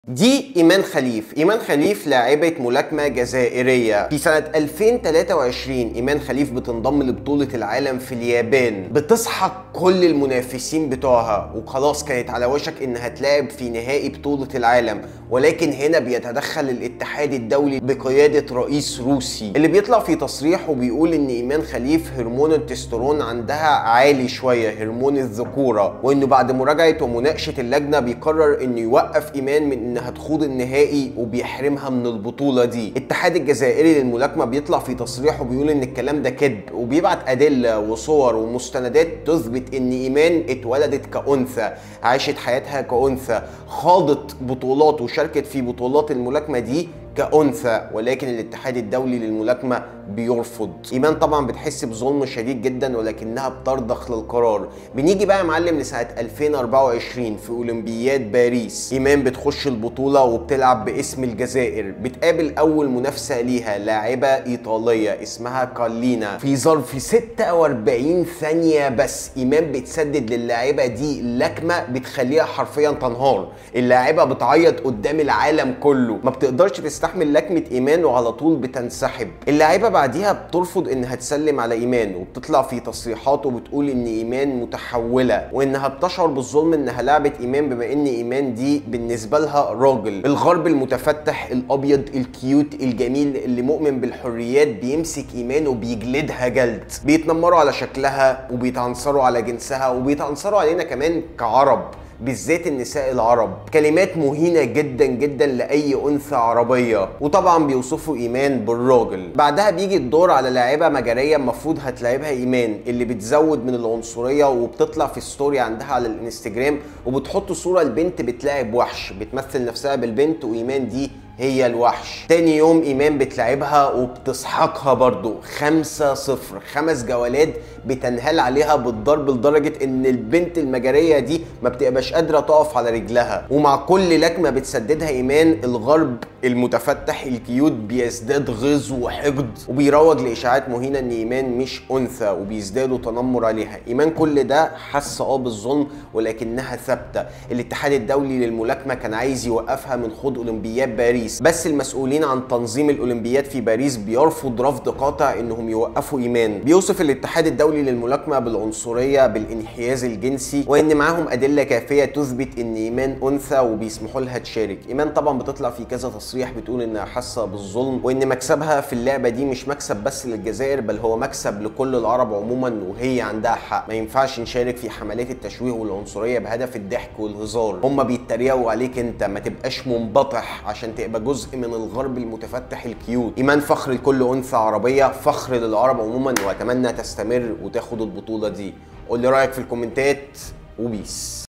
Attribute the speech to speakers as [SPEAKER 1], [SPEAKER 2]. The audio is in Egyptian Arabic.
[SPEAKER 1] دي ايمان خليف ايمان خليف لاعبة ملاكمة جزائرية في سنة 2023 ايمان خليف بتنضم لبطولة العالم في اليابان بتسحق كل المنافسين بتوعها وخلاص كانت على وشك انها تلعب في نهائي بطولة العالم ولكن هنا بيتدخل الاتحاد الدولي بقيادة رئيس روسي اللي بيطلع في تصريح وبيقول ان ايمان خليف هرمون التستورون عندها عالي شوية هرمون الذكورة وانه بعد مراجعة ومناقشة اللجنة بيقرر انه يوقف ايمان من انها تخوض النهائي وبيحرمها من البطوله دي الاتحاد الجزائري للملاكمه بيطلع في تصريح وبيقول ان الكلام ده كذب وبيبعت ادله وصور ومستندات تثبت ان ايمان اتولدت كانثى عاشت حياتها كانثى خاضت بطولات وشاركت في بطولات الملاكمه دي كأنثى ولكن الاتحاد الدولي للملاكمة بيرفض إيمان طبعا بتحس بظلم شديد جدا ولكنها بترضخ للقرار بنيجي بقى يا معلم لسنة 2024 في أولمبياد باريس إيمان بتخش البطولة وبتلعب باسم الجزائر بتقابل أول منافسة ليها لاعبة إيطالية اسمها كارلينا في ظرف 46 ثانية بس إيمان بتسدد للاعبة دي لكمة بتخليها حرفيا تنهار اللاعبة بتعيط قدام العالم كله ما بتقدرش تستحمل لكمة إيمان وعلى طول بتنسحب اللاعبة بعديها بترفض إنها تسلم على إيمان وبتطلع في تصريحات وبتقول إن إيمان متحولة وإنها بتشعر بالظلم إنها لعبت إيمان بما إن إيمان دي بالنسبة لها راجل الغرب المتفتح الأبيض الكيوت الجميل اللي مؤمن بالحريات بيمسك إيمان وبيجلدها جلد بيتنمروا على شكلها وبيتعنصروا على جنسها وبيتعنصروا علينا كمان كعرب بالذات النساء العرب كلمات مهينة جدا جدا لأي أنثى عربية وطبعا بيوصفوا إيمان بالراجل بعدها بيجي الدور على لاعبة مجرية المفروض هتلاعبها إيمان اللي بتزود من العنصرية وبتطلع في ستوري عندها على الانستجرام وبتحط صورة البنت بتلاعب وحش بتمثل نفسها بالبنت وإيمان دي هي الوحش تاني يوم ايمان بتلعبها وبتسحقها برضو خمسة صفر خمس جولات بتنهال عليها بالضرب لدرجة ان البنت المجرية دي ما بتبقاش قادرة تقف على رجلها ومع كل لكمة بتسددها ايمان الغرب المتفتح الكيوت بيزداد غيظ وحقد وبيروج لاشاعات مهينة ان ايمان مش انثى وبيزدادوا تنمر عليها ايمان كل ده حاسة اه بالظلم ولكنها ثابتة الاتحاد الدولي للملاكمة كان عايز يوقفها من خوض اولمبياد باريس باريس بس المسؤولين عن تنظيم الاولمبياد في باريس بيرفض رفض قاطع انهم يوقفوا ايمان بيوصف الاتحاد الدولي للملاكمه بالعنصريه بالانحياز الجنسي وان معاهم ادله كافيه تثبت ان ايمان انثى وبيسمحوا لها تشارك ايمان طبعا بتطلع في كذا تصريح بتقول انها حاسه بالظلم وان مكسبها في اللعبه دي مش مكسب بس للجزائر بل هو مكسب لكل العرب عموما وهي عندها حق ما ينفعش نشارك في حملات التشويه والعنصريه بهدف الضحك والهزار هم بيتريقوا عليك انت ما تبقاش منبطح عشان تبقى جزء من الغرب المتفتح الكيوت ايمان فخر لكل انثى عربيه فخر للعرب عموما واتمنى تستمر وتاخد البطوله دي قول لي رايك في الكومنتات وبيس